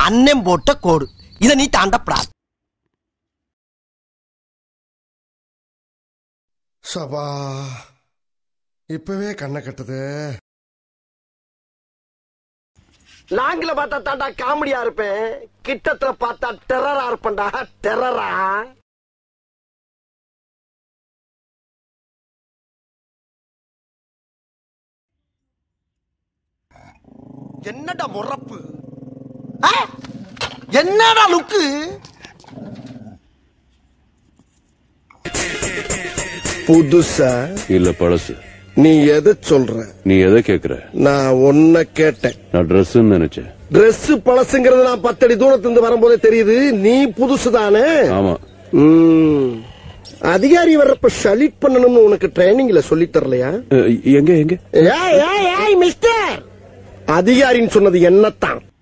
அண்ணன் போட்ட கோடு இத நீ தாண்டப்படாது சபா இப்பவே கண்ணை கட்டுது லாங்கில பார்த்தா தாண்டா காமெடியா இருப்பேன் கிட்டத்துல பார்த்தா டெரரா இருப்பேன்டா டெரரா என்னடா முறப்பு ஆ? என்னடா லுக்கு புதுசா இல்ல பழசு நீ எதை சொல்ற நீ எதை கேக்குற நான் ஒன்ன கேட்டேன் நான் ட்ரெஸ் நினைச்சேன் Dress பழசுங்கிறது நான் பத்தடி தூரத்துல இருந்து வரும்போதே தெரியுது நீ புதுசு தானே ஆமா ம். அதிகாரி வர்றப்ப ஷலிட் பண்ணணும்னு உனக்கு ட்ரைனிங்ல சொல்லி தரலையா அஹ், எங்க எங்க ஏய் ஏய் ஏய் மிஸ்டர் அதிகாரின்னு சொன்னது என்னத்தான்